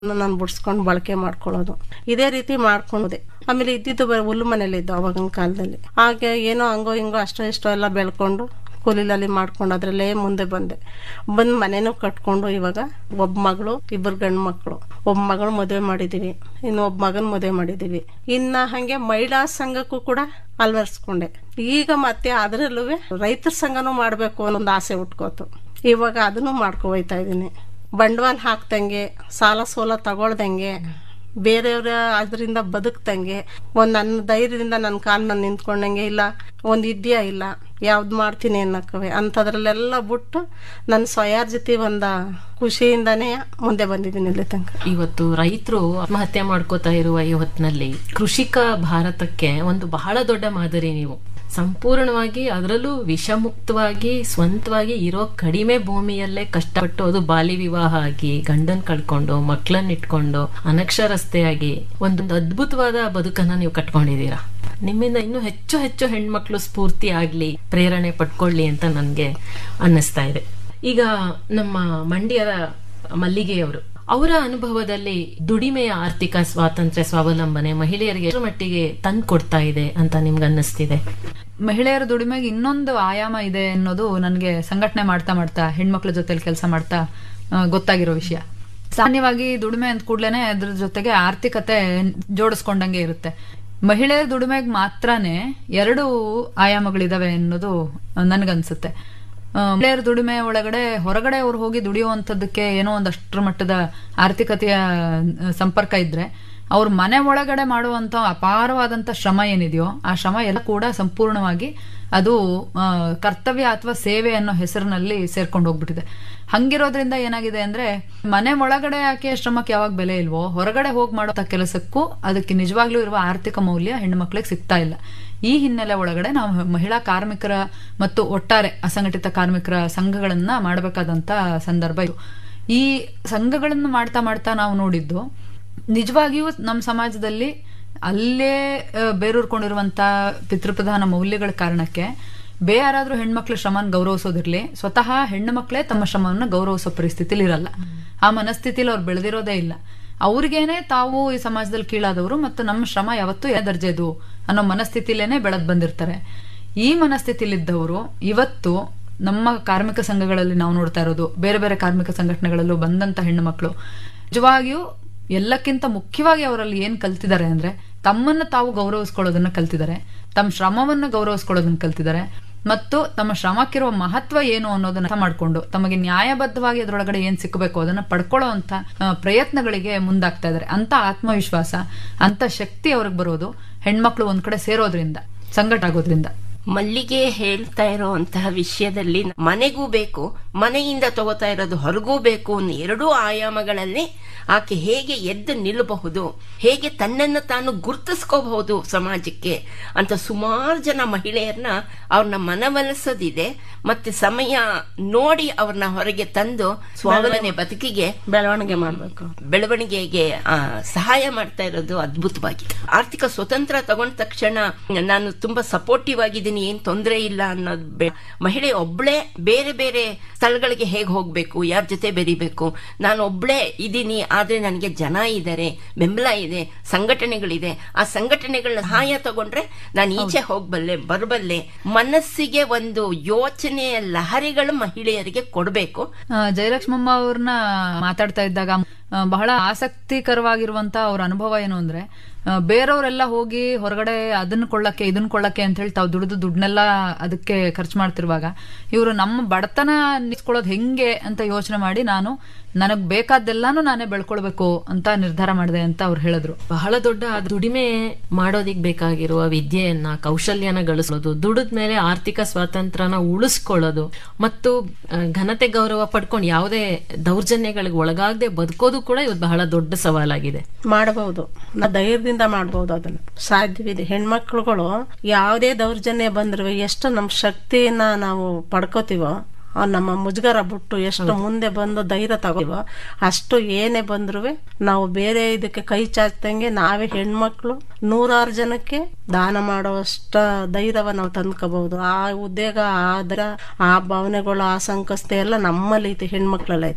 ನಾನು ಬಿಡಿಸ್ಕೊಂಡು ಬಳಕೆ ಮಾಡ್ಕೊಳ್ಳೋದು ಇದೇ ರೀತಿ ಮಾಡ್ಕೊಂಡೆ ಆಮೇಲೆ ಇದ್ದಿದ್ದು ಬರೀ ಹುಲ್ಲು ಮನೇಲಿ ಇದ್ದು ಅವಾಗಿನ ಕಾಲದಲ್ಲಿ ಹಾಗೆ ಏನೋ ಹಂಗೋ ಹಿಂಗೋ ಅಷ್ಟೋ ಇಷ್ಟೋ ಎಲ್ಲ ಬೆಳ್ಕೊಂಡು ಕೂಲಿಲಲ್ಲಿ ಮಾಡ್ಕೊಂಡು ಅದರಲ್ಲೇ ಮುಂದೆ ಬಂದೆ ಬಂದು ಮನೆನೂ ಕಟ್ಕೊಂಡು ಇವಾಗ ಒಬ್ಬ ಮಗಳು ಇಬ್ಬರು ಗಂಡು ಮಕ್ಕಳು ಒಬ್ಬ ಮಗಳು ಮದುವೆ ಮಾಡಿದ್ದೀವಿ ಇನ್ನು ಒಬ್ಬ ಮಗನ ಮದುವೆ ಮಾಡಿದ್ದೀವಿ ಇನ್ನು ಹಾಗೆ ಮಹಿಳಾ ಸಂಘಕ್ಕೂ ಕೂಡ ಅಳವಡಿಸ್ಕೊಂಡೆ ಈಗ ಮತ್ತೆ ಅದರಲ್ಲೂ ರೈತರ ಸಂಘನೂ ಮಾಡಬೇಕು ಅನ್ನೊಂದು ಆಸೆ ಉಟ್ಕೋತು ಇವಾಗ ಅದನ್ನು ಮಾಡ್ಕೊ ಹೋಯ್ತಾ ಇದ್ದೀನಿ ಬಂಡವಾಳ ಹಾಕ್ದಂಗೆ ಸಾಲ ಸೋಲ ತಗೊಳ್ದಂಗೆ ಬೇರೆಯವ್ರ ಅದರಿಂದ ಬದುಕ್ದಂಗೆ ಒಂದು ನನ್ನ ಧೈರ್ಯದಿಂದ ನನ್ನ ಕಾಲು ನಾನು ನಿಂತ್ಕೊಂಡಂಗೆ ಇಲ್ಲ ಒಂದು ಇದೆಯಾ ಇಲ್ಲ ಯಾವ್ದು ಮಾಡ್ತೀನಿ ಅನ್ನಕ್ಕವೆ ಅಂಥದ್ರಲ್ಲೆಲ್ಲ ಬಿಟ್ಟು ನನ್ನ ಸ್ವಯಾರ್ಜಿತಿ ಒಂದ ಖುಷಿಯಿಂದನೇ ಮುಂದೆ ಬಂದಿದ್ದೀನಿ ಇಲ್ಲಿ ತನಕ ಇವತ್ತು ರೈತರು ಆತ್ಮಹತ್ಯೆ ಮಾಡ್ಕೋತಾ ಇರುವ ಈ ಹೊತ್ತಿನಲ್ಲಿ ಕೃಷಿಕ ಭಾರತಕ್ಕೆ ಒಂದು ಬಹಳ ದೊಡ್ಡ ಮಾದರಿ ನೀವು ಸಂಪೂರ್ಣವಾಗಿ ಅದರಲ್ಲೂ ವಿಷಮುಕ್ತವಾಗಿ ಸ್ವಂತವಾಗಿ ಇರೋ ಕಡಿಮೆ ಭೂಮಿಯಲ್ಲೇ ಕಷ್ಟಪಟ್ಟು ಅದು ಬಾಲ್ಯ ವಿವಾಹ ಆಗಿ ಗಂಡನ್ ಕಳ್ಕೊಂಡು ಮಕ್ಕಳನ್ನ ಇಟ್ಕೊಂಡು ಅನಕ್ಷರಸ್ತೆಯಾಗಿ ಒಂದು ಅದ್ಭುತವಾದ ಬದುಕನ್ನ ನೀವು ಕಟ್ಕೊಂಡಿದ್ದೀರಾ ನಿಮ್ಮಿಂದ ಇನ್ನೂ ಹೆಚ್ಚು ಹೆಚ್ಚು ಹೆಣ್ಮಕ್ಳು ಸ್ಫೂರ್ತಿ ಆಗ್ಲಿ ಪ್ರೇರಣೆ ಪಡ್ಕೊಳ್ಳಿ ಅಂತ ನನ್ಗೆ ಅನ್ನಿಸ್ತಾ ಇದೆ ಈಗ ನಮ್ಮ ಮಂಡ್ಯದ ಮಲ್ಲಿಗೆಯವರು ಅವರ ಅನುಭವದಲ್ಲಿ ದುಡಿಮೆಯ ಆರ್ಥಿಕ ಸ್ವಾತಂತ್ರ್ಯ ಸ್ವಾವಲಂಬನೆ ಮಹಿಳೆಯರಿಗೆ ಎಷ್ಟು ಮಟ್ಟಿಗೆ ತಂದು ಕೊಡ್ತಾ ಇದೆ ಅಂತ ನಿಮ್ಗೆ ಅನ್ನಿಸ್ತಿದೆ ಮಹಿಳೆಯರ ದುಡಿಮೆಗೆ ಇನ್ನೊಂದು ಆಯಾಮ ಇದೆ ಅನ್ನೋದು ನನಗೆ ಸಂಘಟನೆ ಮಾಡ್ತಾ ಮಾಡ್ತಾ ಹೆಣ್ಮಕ್ಳ ಜೊತೆಲಿ ಕೆಲಸ ಮಾಡ್ತಾ ಆ, ಗೊತ್ತಾಗಿರೋ ವಿಷಯ ಸಾಮಾನ್ಯವಾಗಿ ದುಡಿಮೆ ಅಂದ ಕೂಡ್ಲೇನೆ ಅದ್ರ ಜೊತೆಗೆ ಆರ್ಥಿಕತೆ ಜೋಡಿಸ್ಕೊಂಡಂಗೆ ಇರುತ್ತೆ ಮಹಿಳೆಯರ ದುಡಿಮೆಗೆ ಮಾತ್ರನೇ ಎರಡು ಆಯಾಮಗಳಿದಾವೆ ಅನ್ನೋದು ನನಗನ್ಸುತ್ತೆ ಆ, ಮಹಿಳೆಯರ ದುಡಿಮೆ ಒಳಗಡೆ ಹೊರಗಡೆ ಅವ್ರು ಹೋಗಿ ದುಡಿಯುವಂಥದ್ದಕ್ಕೆ ಏನೋ ಒಂದಷ್ಟರ ಮಟ್ಟದ ಆರ್ಥಿಕತೆಯ ಆ, ಸಂಪರ್ಕ ಇದ್ರೆ ಅವ್ರ ಮನೆ ಒಳಗಡೆ ಮಾಡುವಂತ ಅಪಾರವಾದಂತ ಶ್ರಮ ಏನಿದೆಯೋ ಆ ಶ್ರಮ ಎಲ್ಲ ಕೂಡ ಸಂಪೂರ್ಣವಾಗಿ ಅದು ಆ, ಕರ್ತವ್ಯ ಅಥವಾ ಸೇವೆ ಅನ್ನೋ ಹೆಸರಿನಲ್ಲಿ ಸೇರ್ಕೊಂಡು ಹೋಗ್ಬಿಟ್ಟಿದೆ ಹಂಗಿರೋದ್ರಿಂದ ಏನಾಗಿದೆ ಅಂದ್ರೆ ಮನೆ ಒಳಗಡೆ ಯಾಕೆ ಶ್ರಮಕ್ಕೆ ಯಾವಾಗ ಬೆಲೆ ಇಲ್ವೋ ಹೊರಗಡೆ ಹೋಗಿ ಮಾಡೋ ಕೆಲಸಕ್ಕೂ ಅದಕ್ಕೆ ನಿಜವಾಗ್ಲೂ ಇರುವ ಆರ್ಥಿಕ ಮೌಲ್ಯ ಹೆಣ್ಣು ಮಕ್ಳಿಗೆ ಸಿಗ್ತಾ ಇಲ್ಲ ಈ ಹಿನ್ನೆಲೆ ಒಳಗಡೆ ನಾವು ಮಹಿಳಾ ಕಾರ್ಮಿಕರ ಮತ್ತು ಒಟ್ಟಾರೆ ಅಸಂಘಟಿತ ಕಾರ್ಮಿಕರ ಸಂಘಗಳನ್ನ ಮಾಡಬೇಕಾದಂತ ಸಂದರ್ಭ ಇದು ಈ ಸಂಘಗಳನ್ನು ಮಾಡ್ತಾ ಮಾಡ್ತಾ ನಾವು ನೋಡಿದ್ದು ನಿಜವಾಗಿಯೂ ನಮ್ಮ ಸಮಾಜದಲ್ಲಿ ಅಲ್ಲೇ ಆ, ಬೇರೂರ್ಕೊಂಡಿರುವಂತ ಪಿತೃಪ್ರಧಾನ ಮೌಲ್ಯಗಳ ಕಾರಣಕ್ಕೆ ಬೇಯಾರಾದ್ರೂ ಹೆಣ್ಮಕ್ಳ ಶ್ರಮನ ಗೌರವಿಸೋದಿರ್ಲಿ ಸ್ವತಃ ಹೆಣ್ಣು ಮಕ್ಕಳೇ ತಮ್ಮ ಶ್ರಮವನ್ನು ಗೌರವಿಸೋ ಪರಿಸ್ಥಿತಿಲಿ ಇರಲ್ಲ ಆ ಮನಸ್ಥಿತಿಲಿ ಅವ್ರು ಬೆಳೆದಿರೋದೇ ಇಲ್ಲ ಅವ್ರಿಗೇನೆ ತಾವು ಈ ಸಮಾಜದಲ್ಲಿ ಕೀಳಾದವರು ಮತ್ತು ನಮ್ಮ ಶ್ರಮ ಯಾವತ್ತೂ ಏ ದರ್ಜೆದು ಅನ್ನೋ ಮನಸ್ಥಿತಿಲೇನೆ ಬೆಳೆದ್ ಬಂದಿರ್ತಾರೆ ಈ ಮನಸ್ಥಿತಿಲಿದ್ದವರು ಇವತ್ತು ನಮ್ಮ ಕಾರ್ಮಿಕ ಸಂಘಗಳಲ್ಲಿ ನಾವು ನೋಡ್ತಾ ಇರೋದು ಬೇರೆ ಬೇರೆ ಕಾರ್ಮಿಕ ಸಂಘಟನೆಗಳಲ್ಲೂ ಬಂದಂತ ಹೆಣ್ಣು ಮಕ್ಕಳು ನಿಜವಾಗಿಯೂ ಎಲ್ಲಕ್ಕಿಂತ ಮುಖ್ಯವಾಗಿ ಅವರಲ್ಲಿ ಏನ್ ಕಲ್ತಿದ್ದಾರೆ ಅಂದ್ರೆ ತಮ್ಮನ್ನ ತಾವು ಗೌರವಿಸ್ಕೊಳ್ಳೋದನ್ನ ಕಲ್ತಿದ್ದಾರೆ ತಮ್ಮ ಶ್ರಮವನ್ನ ಗೌರವಿಸ್ಕೊಳ್ಳೋದನ್ನ ಕಲ್ತಿದ್ದಾರೆ ಮತ್ತು ತಮ್ಮ ಶ್ರಮಕ್ಕಿರುವ ಮಹತ್ವ ಏನು ಅನ್ನೋದನ್ನ ಅರ್ಥ ಮಾಡ್ಕೊಂಡು ತಮಗೆ ನ್ಯಾಯಬದ್ಧವಾಗಿ ಅದರೊಳಗಡೆ ಏನ್ ಸಿಕ್ಕಬೇಕು ಅದನ್ನ ಪಡ್ಕೊಳ್ಳೋಂತ ಆ, ಪ್ರಯತ್ನಗಳಿಗೆ ಮುಂದಾಗ್ತಾ ಇದ್ದಾರೆ ಅಂತ ಆತ್ಮವಿಶ್ವಾಸ ಅಂತ ಶಕ್ತಿ ಅವ್ರಿಗೆ ಬರೋದು ಹೆಣ್ಮಕ್ಳು ಒಂದ್ ಕಡೆ ಸೇರೋದ್ರಿಂದ ಸಂಘಟ ಆಗೋದ್ರಿಂದ ಮಲ್ಲಿಗೆ ಹೇಳ್ತಾ ಇರೋಂತಹ ವಿಷಯದಲ್ಲಿ ಮನೆಗೂ ಬೇಕು ಮನೆಯಿಂದ ತಗೋತಾ ಇರೋದು ಹೊರಗೂ ಬೇಕು ಅನ್ನೋ ಎರಡೂ ಆಯಾಮಗಳಲ್ಲಿ ಆಕೆ ಹೇಗೆ ಎದ್ದು ನಿಲ್ಲಬಹುದು ಹೇಗೆ ತನ್ನನ್ನು ತಾನು ಗುರುತಿಸ್ಕೋಬಹುದು ಸಮಾಜಕ್ಕೆ ಅಂತ ಸುಮಾರು ಜನ ಮಹಿಳೆಯರನ್ನ ಅವ್ರನ್ನ ಮನವೊಲಿಸೋದಿದೆ ಮತ್ತೆ ಸಮಯ ನೋಡಿ ಅವ್ರನ್ನ ಹೊರಗೆ ತಂದು ಸ್ವಾವಲಂಬನೆ ಬದುಕಿಗೆ ಬೆಳವಣಿಗೆ ಮಾಡಬೇಕು ಬೆಳವಣಿಗೆಗೆ ಆ, ಸಹಾಯ ಮಾಡ್ತಾ ಇರೋದು ಅದ್ಭುತವಾಗಿದೆ ಆರ್ಥಿಕ ಸ್ವತಂತ್ರ ತಗೊಂಡ ತಕ್ಷಣ ನಾನು ತುಂಬಾ ಸಪೋರ್ಟಿವ್ ಆಗಿದ್ದೀನಿ ಏನ್ ತೊಂದರೆ ಇಲ್ಲ ಅನ್ನೋದು ಬೆ- ಮಹಿಳೆ ಒಬ್ಳೆ ಬೇರೆ ಬೇರೆ ಸ್ಥಳಗಳಿಗೆ ಹೇಗೆ ಹೋಗ್ಬೇಕು ಯಾರ ಜೊತೆ ಬೆರಿಬೇಕು ನಾನು ಒಬ್ಳೆ ಇದ್ದೀನಿ ಆದ್ರೆ ನನಗೆ ಜನ ಇದ್ದಾರೆ ಬೆಂಬಲ ಇದೆ ಸಂಘಟನೆಗಳಿದೆ ಆ ಸಂಘಟನೆಗಳ ಸಹಾಯ ತಗೊಂಡ್ರೆ ನಾನು ಈಚೆ ಹೋಗ್ಬಲ್ಲೆ ಬರಬಲ್ಲೆ ಮನಸ್ಸಿಗೆ ಒಂದು ಯೋಚನೆಯ ಲಹರಿಗಳು ಮಹಿಳೆಯರಿಗೆ ಕೊಡಬೇಕು ಆ, ಜಯಲಕ್ಷ್ಮಮ್ಮ ಅವ್ರನ್ನ ಮಾತಾಡ್ತಾ ಇದ್ದಾಗ ಆ, ಬಹಳ ಆಸಕ್ತಿಕರವಾಗಿರುವಂತ ಅವ್ರ ಅನುಭವ ಏನು ಅಂದ್ರೆ ಆ, ಬೇರೆಯವರೆಲ್ಲ ಹೋಗಿ ಹೊರಗಡೆ ಅದನ್ನ ಕೊಳ್ಳಕ್ಕೆ ಇದನ್ನ ಕೊಳ್ಳಕ್ಕೆ ಅಂತ ಹೇಳಿ ತಾವು ದುಡಿದು ದುಡ್ಡನ್ನೆಲ್ಲ ಅದಕ್ಕೆ ಖರ್ಚು ಮಾಡ್ತಿರುವಾಗ ಇವರು ನಮ್ಮ ಬಡತನ ನಿಸ್ಕೊಳ್ಳೋದು ಹೆಂಗೆ ಅಂತ ಯೋಚನೆ ಮಾಡಿ ನಾನು ನನಗ್ ಬೇಕಾದ್ದೆಲ್ಲಾನು ನಾನೇ ಬೆಳ್ಕೊಳ್ಬೇಕು ಅಂತ ನಿರ್ಧಾರ ಮಾಡಿದೆ ಅಂತ ಅವ್ರು ಹೇಳಿದ್ರು ಬಹಳ ದೊಡ್ಡ ಆ ದುಡಿಮೆ ಮಾಡೋದಿಕ್ ಬೇಕಾಗಿರುವ ವಿದ್ಯೆಯನ್ನ ಕೌಶಲ್ಯನ ಗಳಿಸೋದು ದುಡಿದ ಮೇಲೆ ಆರ್ಥಿಕ ಸ್ವಾತಂತ್ರ್ಯನ ಉಳಿಸ್ಕೊಳ್ಳೋದು ಮತ್ತು ಆ, ಘನತೆ ಗೌರವ ಪಡ್ಕೊಂಡು ಯಾವುದೇ ದೌರ್ಜನ್ಯಗಳಿಗೆ ಒಳಗಾಗದೆ ಬದುಕೋದು ಕೂಡ ಇವತ್ತು ಬಹಳ ದೊಡ್ಡ ಸವಾಲಾಗಿದೆ ಮಾಡಬಹುದು ನಾ ಧೈರ್ಯದಿಂದ ಮಾಡಬಹುದು ಅದನ್ನ ಸಾಧ್ಯವಿದೆ ಹೆಣ್ಮಕ್ಳುಗಳು ಯಾವುದೇ ದೌರ್ಜನ್ಯ ಬಂದ್ರು ಎಷ್ಟು ನಮ್ಮ ಶಕ್ತಿನ ನಾವು ಪಡ್ಕೋತೀವೋ ಆ ನಮ್ಮ ಮುಜುಗರ ಬಿಟ್ಟು ಎಷ್ಟು ಮುಂದೆ ಬಂದು ಧೈರ್ಯ ತಗೋತೀವೋ ಅಷ್ಟು ಏನೇ ಬಂದ್ರು ನಾವು ಬೇರೆ ಇದಕ್ಕೆ ಕೈ ಚಾಚ್ದಂಗೆ ನಾವೇ ಹೆಣ್ಮಕ್ಳು ನೂರಾರು ಜನಕ್ಕೆ ದಾನ ಮಾಡೋಷ್ಟ ಧೈರ್ಯವ ನಾವು ತಂದ್ಕೋಬಹುದು ಆ ಉದ್ಯೋಗ ಆ ದರ ಆ ಭಾವನೆಗಳು ಆ ಸಂಕಷ್ಟ ಎಲ್ಲ ನಮ್ಮಲ್ಲಿ ಐತಿ ಹೆಣ್ಮಕ್ಳಲ್ಲಿ ಐತಿ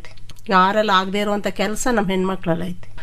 ಯಾರೆಲ್ಲ ಆಗದೆ ಇರುವಂತ ಕೆಲಸ ನಮ್ಮ ಹೆಣ್ಮಕ್ಳಲ್ಲ ಐತಿ